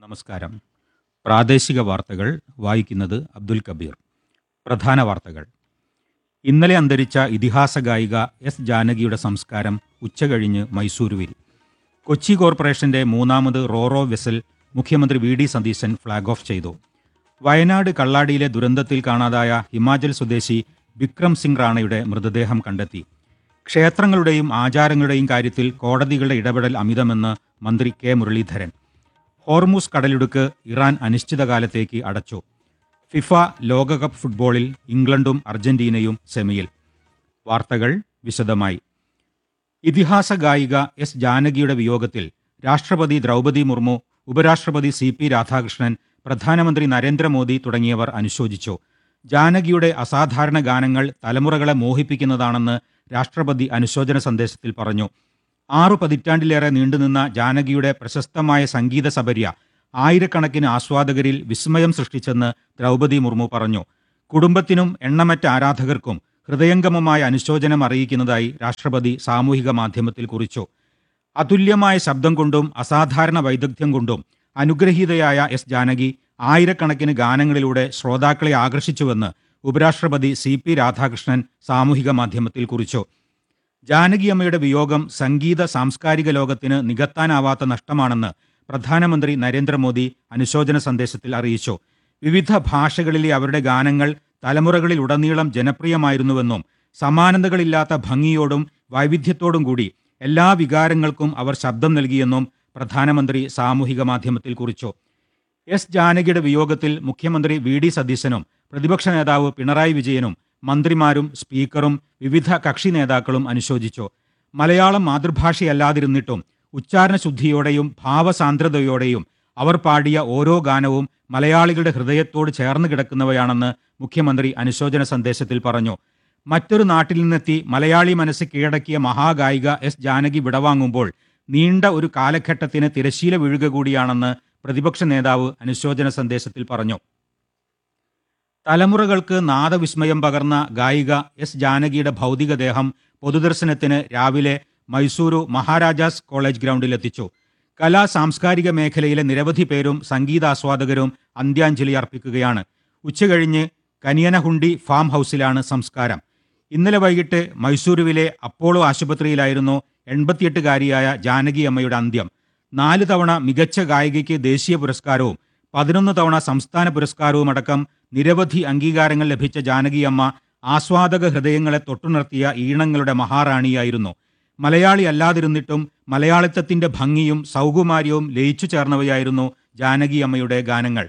നമസ്കാരം പ്രാദേശിക വാർത്തകൾ വായിക്കുന്നത് അബ്ദുൽ കബീർ പ്രധാന വാർത്തകൾ ഇന്നലെ അന്തരിച്ച ഇതിഹാസ ഗായിക എസ് ജാനകിയുടെ സംസ്കാരം ഉച്ചകഴിഞ്ഞ് മൈസൂരുവിൽ കൊച്ചി കോർപ്പറേഷന്റെ മൂന്നാമത് റോറോ വെസൽ മുഖ്യമന്ത്രി V D Satheesan flag off ചെയ്തു വയനാട് കള്ളാടിയിലെ ദുരന്തത്തിൽ കാണാതായ ഹിമാചൽ സ്വദേശി വിക്രം സിംഗ് റാണയുടെ മൃതദേഹം കണ്ടെത്തി ക്ഷേത്രങ്ങളുടെയും ആചാരങ്ങളുടെയും കാര്യത്തിൽ കോടതികളുടെ ഇടപെടൽ അമിതമെന്ന് മന്ത്രി കെ മുരളീധരൻ ഹോർമൂസ് കടലിടുക്ക് ഇറാൻ അനിശ്ചിതകാലത്തേക്ക് അടച്ചു ഫിഫ ലോകകപ്പ് ഫുട്ബോളിൽ ഇംഗ്ലണ്ടും അർജന്റീനയും സെമിയിൽ വാർത്തകൾ വിശദമായി ഇതിഹാസ ഗായിക എസ് ജാനകിയുടെ വിയോഗത്തിൽ രാഷ്ട്രപതി ദ്രൗപദി മുർമു ഉപരാഷ്ട്രപതി സി പി രാധാകൃഷ്ണൻ പ്രധാനമന്ത്രി നരേന്ദ്രമോദി തുടങ്ങിയവർ അനുശോചിച്ചു ജാനകിയുടെ അസാധാരണ ഗാനങ്ങൾ തലമുറകളെ മോഹിപ്പിക്കുന്നതാണെന്ന് രാഷ്ട്രപതി അനുശോചന സന്ദേശത്തിൽ പറഞ്ഞു ആറു പതിറ്റാണ്ടിലേറെ നീണ്ടുനിന്ന ജാനകിയുടെ പ്രശസ്തമായ സംഗീത സബര്യ ആയിരക്കണക്കിന് ആസ്വാദകരിൽ വിസ്മയം സൃഷ്ടിച്ചെന്ന് ദ്രൗപദി മുർമു പറഞ്ഞു കുടുംബത്തിനും എണ്ണമറ്റ ആരാധകർക്കും ഹൃദയംഗമമായ അനുശോചനം അറിയിക്കുന്നതായി രാഷ്ട്രപതി സാമൂഹിക മാധ്യമത്തിൽ കുറിച്ചു അതുല്യമായ ശബ്ദം കൊണ്ടും അസാധാരണ വൈദഗ്ധ്യം കൊണ്ടും അനുഗ്രഹീതയായ എസ് ജാനകി ആയിരക്കണക്കിന് ഗാനങ്ങളിലൂടെ ശ്രോതാക്കളെ ആകർഷിച്ചുവെന്ന് ഉപരാഷ്ട്രപതി സി പി രാധാകൃഷ്ണൻ സാമൂഹിക മാധ്യമത്തിൽ കുറിച്ചു ജാനകിയമ്മയുടെ വിയോഗം സംഗീത സാംസ്കാരിക ലോകത്തിന് നികത്താനാവാത്ത നഷ്ടമാണെന്ന് പ്രധാനമന്ത്രി നരേന്ദ്രമോദി അനുശോചന സന്ദേശത്തിൽ അറിയിച്ചു വിവിധ ഭാഷകളിലെ അവരുടെ ഗാനങ്ങൾ തലമുറകളിലുടനീളം ജനപ്രിയമായിരുന്നുവെന്നും സമാനതകളില്ലാത്ത ഭംഗിയോടും വൈവിധ്യത്തോടും കൂടി എല്ലാ വികാരങ്ങൾക്കും അവർ ശബ്ദം നൽകിയെന്നും പ്രധാനമന്ത്രി സാമൂഹിക മാധ്യമത്തിൽ കുറിച്ചു എസ് ജാനകിയുടെ വിയോഗത്തിൽ മുഖ്യമന്ത്രി വി ഡി സതീശനും പ്രതിപക്ഷ നേതാവ് പിണറായി വിജയനും മന്ത്രിമാരും സ്പീക്കറും വിവിധ കക്ഷി നേതാക്കളും അനുശോചിച്ചു മലയാളം മാതൃഭാഷയല്ലാതിരുന്നിട്ടും ഉച്ചാരണശുദ്ധിയോടെയും ഭാവസാന്ദ്രതയോടെയും അവർ പാടിയ ഓരോ ഗാനവും മലയാളികളുടെ ഹൃദയത്തോട് ചേർന്ന് കിടക്കുന്നവയാണെന്ന് മുഖ്യമന്ത്രി അനുശോചന സന്ദേശത്തിൽ പറഞ്ഞു മറ്റൊരു നാട്ടിൽ നിന്നെത്തി മലയാളി മനസ്സ് കീഴടക്കിയ മഹാഗായിക എസ് ജാനകി വിടവാങ്ങുമ്പോൾ നീണ്ട ഒരു കാലഘട്ടത്തിന് തിരശീല വീഴുക കൂടിയാണെന്ന് പ്രതിപക്ഷ നേതാവ് അനുശോചന സന്ദേശത്തിൽ പറഞ്ഞു തലമുറകൾക്ക് നാദവിസ്മയം പകർന്ന ഗായിക എസ് ജാനകിയുടെ ഭൗതികദേഹം പൊതുദർശനത്തിന് രാവിലെ മൈസൂരു മഹാരാജാസ് കോളേജ് ഗ്രൗണ്ടിലെത്തിച്ചു കലാ സാംസ്കാരിക മേഖലയിലെ നിരവധി പേരും സംഗീതാസ്വാദകരും അന്ത്യാഞ്ജലി അർപ്പിക്കുകയാണ് ഉച്ചകഴിഞ്ഞ് കനിയനഹുണ്ടി ഫാം ഹൗസിലാണ് സംസ്കാരം ഇന്നലെ വൈകിട്ട് മൈസൂരുവിലെ അപ്പോളോ ആശുപത്രിയിലായിരുന്നു എൺപത്തിയെട്ടുകാരിയായ ജാനകി അമ്മയുടെ അന്ത്യം നാല് തവണ മികച്ച ഗായികയ്ക്ക് ദേശീയ പുരസ്കാരവും പതിനൊന്ന് തവണ സംസ്ഥാന പുരസ്കാരവും അടക്കം നിരവധി അംഗീകാരങ്ങൾ ലഭിച്ച ജാനകിയമ്മ ആസ്വാദക ഹൃദയങ്ങളെ തൊട്ടുണർത്തിയ ഈണങ്ങളുടെ മഹാറാണിയായിരുന്നു മലയാളി അല്ലാതിരുന്നിട്ടും മലയാളിത്തത്തിന്റെ ഭംഗിയും സൗകുമാര്യവും ലയിച്ചു ചേർന്നവയായിരുന്നു ജാനകിയമ്മയുടെ ഗാനങ്ങൾ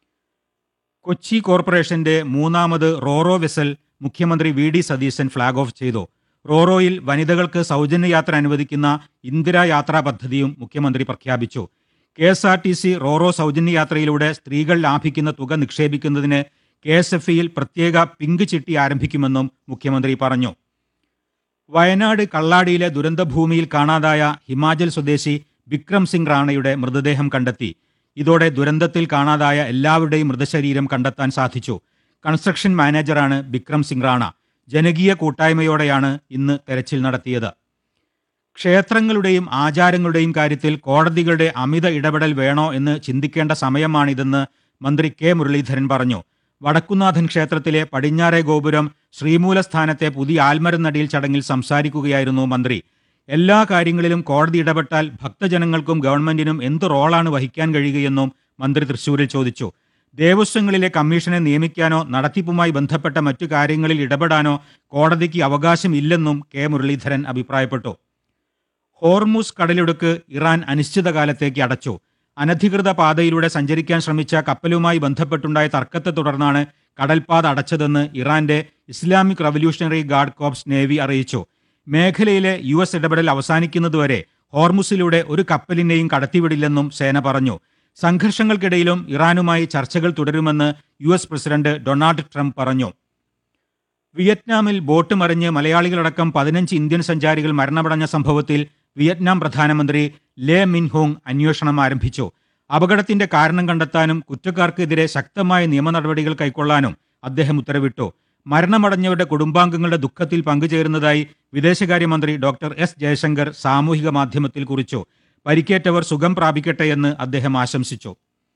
കൊച്ചി കോർപ്പറേഷന്റെ മൂന്നാമത് റോറോ വെസൽ മുഖ്യമന്ത്രി V D Satheesan flag off ചെയ്തു റോറോയിൽ വനിതകൾക്ക് സൗജന്യ യാത്ര അനുവദിക്കുന്ന ഇന്ദിരാ യാത്രാ പദ്ധതിയും മുഖ്യമന്ത്രി പ്രഖ്യാപിച്ചു K S R T C roro സൗജന്യ യാത്രയിലൂടെ സ്ത്രീകൾ ലാഭിക്കുന്ന തുക നിക്ഷേപിക്കുന്നതിന് കെ എസ് എഫ് ഇയിൽ പ്രത്യേക പിങ്ക് ചിട്ടി ആരംഭിക്കുമെന്നും മുഖ്യമന്ത്രി പറഞ്ഞു വയനാട് കള്ളാടിയിലെ ദുരന്തഭൂമിയിൽ കാണാതായ ഹിമാചൽ സ്വദേശി വിക്രം സിംഗ് റാണയുടെ മൃതദേഹം കണ്ടെത്തി ഇതോടെ ദുരന്തത്തിൽ കാണാതായ എല്ലാവരുടെയും മൃതശരീരം കണ്ടെത്താൻ സാധിച്ചു കൺസ്ട്രക്ഷൻ മാനേജറാണ് വിക്രം സിംഗ് റാണ ജനകീയ കൂട്ടായ്മയോടെയാണ് ഇന്ന് തെരച്ചിൽ നടത്തിയത് ക്ഷേത്രങ്ങളുടെയും ആചാരങ്ങളുടെയും കാര്യത്തിൽ കോടതികളുടെ അമിത ഇടപെടൽ വേണോ എന്ന് ചിന്തിക്കേണ്ട സമയമാണിതെന്ന് മന്ത്രി കെ മുരളീധരൻ പറഞ്ഞു വടക്കുന്നാഥൻ ക്ഷേത്രത്തിലെ പടിഞ്ഞാറേ ഗോപുരം ശ്രീമൂലസ്ഥാനത്തെ പുതിയ ആൽമരനടിയിൽ ചടങ്ങിൽ സംസാരിക്കുകയായിരുന്നു മന്ത്രി എല്ലാ കാര്യങ്ങളിലും കോടതി ഇടപെട്ടാൽ ഭക്തജനങ്ങൾക്കും ഗവൺമെന്റിനും എന്ത് റോളാണ് വഹിക്കാൻ കഴിയുകയെന്നും മന്ത്രി തൃശൂരിൽ ചോദിച്ചു ദേവസ്വങ്ങളിലെ കമ്മീഷനെ നിയമിക്കാനോ നടത്തിപ്പുമായി ബന്ധപ്പെട്ട മറ്റു കാര്യങ്ങളിൽ ഇടപെടാനോ കോടതിക്ക് അവകാശമില്ലെന്നും കെ മുരളീധരൻ അഭിപ്രായപ്പെട്ടു ഹോർമൂസ് കടലിടുക്ക് ഇറാൻ അനിശ്ചിതകാലത്തേക്ക് അടച്ചു അനധികൃത പാതയിലൂടെ സഞ്ചരിക്കാൻ ശ്രമിച്ച കപ്പലുമായി ബന്ധപ്പെട്ടുണ്ടായ തർക്കത്തെ തുടർന്നാണ് കടൽപാത അടച്ചതെന്ന് ഇറാന്റെ Islamic revolutionary guard corps navy അറിയിച്ചു മേഖലയിലെ യു എസ് ഇടപെടൽ അവസാനിക്കുന്നതുവരെ ഹോർമുസിലൂടെ ഒരു കപ്പലിനെയും കടത്തിവിടില്ലെന്നും സേന പറഞ്ഞു സംഘർഷങ്ങൾക്കിടയിലും ഇറാനുമായി ചർച്ചകൾ തുടരുമെന്ന് U S president Donald Trump പറഞ്ഞു വിയറ്റ്നാമിൽ ബോട്ട് മറിഞ്ഞ് മലയാളികളടക്കം പതിനഞ്ച് ഇന്ത്യൻ സഞ്ചാരികൾ മരണമടഞ്ഞ സംഭവത്തിൽ വിയറ്റ്നാം പ്രധാനമന്ത്രി ലേ മിൻഹോങ് അന്വേഷണം ആരംഭിച്ചു അപകടത്തിന്റെ കാരണം കണ്ടെത്താനും കുറ്റക്കാർക്കെതിരെ ശക്തമായ നിയമ നടപടികൾ കൈക്കൊള്ളാനും അദ്ദേഹം ഉത്തരവിട്ടു മരണമടഞ്ഞവരുടെ കുടുംബാംഗങ്ങളുടെ ദുഃഖത്തിൽ പങ്കുചേരുന്നതായി വിദേശകാര്യമന്ത്രി ഡോക്ടർ എസ് ജയശങ്കർ സാമൂഹിക മാധ്യമത്തിൽ കുറിച്ചു പരിക്കേറ്റവർ സുഖം പ്രാപിക്കട്ടെ എന്ന് അദ്ദേഹം ആശംസിച്ചു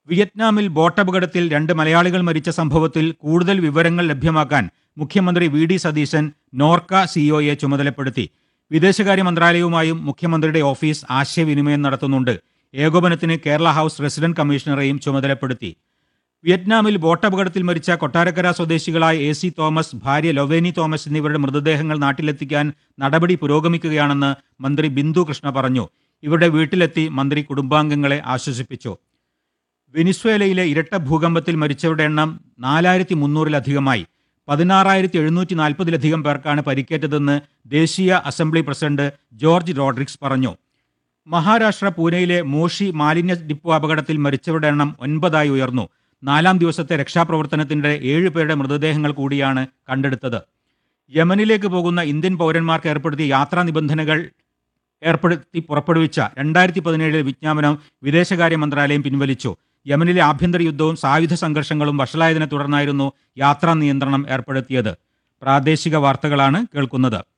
വിയറ്റ്നാമിൽ ബോട്ടപകടത്തിൽ രണ്ട് മലയാളികൾ മരിച്ച സംഭവത്തിൽ കൂടുതൽ വിവരങ്ങൾ ലഭ്യമാക്കാൻ മുഖ്യമന്ത്രി വി ഡി സതീശൻ നോർക്ക സിഇഒയെ ചുമതലപ്പെടുത്തി വിദേശകാര്യ മന്ത്രാലയവുമായും മുഖ്യമന്ത്രിയുടെ ഓഫീസ് ആശയവിനിമയം നടത്തുന്നുണ്ട് ഏകോപനത്തിന് കേരള ഹൌസ് റെസിഡന്റ് കമ്മീഷണറെയും ചുമതലപ്പെടുത്തി വിയറ്റ്നാമിൽ ബോട്ടപകടത്തിൽ മരിച്ച കൊട്ടാരക്കര സ്വദേശികളായ എ സി തോമസ് ഭാര്യ ലൊവേനി തോമസ് എന്നിവരുടെ മൃതദേഹങ്ങൾ നാട്ടിലെത്തിക്കാൻ നടപടി പുരോഗമിക്കുകയാണെന്ന് മന്ത്രി ബിന്ദു കൃഷ്ണ പറഞ്ഞു ഇവരുടെ വീട്ടിലെത്തി മന്ത്രി കുടുംബാംഗങ്ങളെ ആശ്വസിപ്പിച്ചു വെനിസ്വേലയിലെ ഇരട്ട ഭൂകമ്പത്തിൽ മരിച്ചവരുടെ എണ്ണം നാലായിരത്തി മുന്നൂറിലധികമായി പതിനാറായിരത്തി എഴുന്നൂറ്റി നാൽപ്പതിലധികം പേർക്കാണ് പരിക്കേറ്റതെന്ന് ദേശീയ അസംബ്ലി പ്രസിഡന്റ് ജോർജ് റോഡ്രിക്സ് പറഞ്ഞു മഹാരാഷ്ട്ര പൂനെയിലെ മോഷി മാലിന്യ ഡിപ്പോ അപകടത്തിൽ മരിച്ചവരുടെ എണ്ണം ഒൻപതായി ഉയർന്നു നാലാം ദിവസത്തെ രക്ഷാപ്രവർത്തനത്തിനിടെ ഏഴ് പേരുടെ മൃതദേഹങ്ങൾ കൂടിയാണ് കണ്ടെടുത്തത് യമനിലേക്ക് പോകുന്ന ഇന്ത്യൻ പൗരന്മാർക്ക് ഏർപ്പെടുത്തിയ യാത്രാ നിബന്ധനകൾ ഏർപ്പെടുത്തി പുറപ്പെടുവിച്ച രണ്ടായിരത്തി പതിനേഴിലെ വിജ്ഞാപനം വിദേശകാര്യ മന്ത്രാലയം പിൻവലിച്ചു യമനിലെ ആഭ്യന്തര യുദ്ധവും സായുധ സംഘർഷങ്ങളും വഷളായതിനെ തുടർന്നായിരുന്നു യാത്രാ നിയന്ത്രണം ഏർപ്പെടുത്തിയത് പ്രാദേശിക വാർത്തകളാണ് കേൾക്കുന്നത്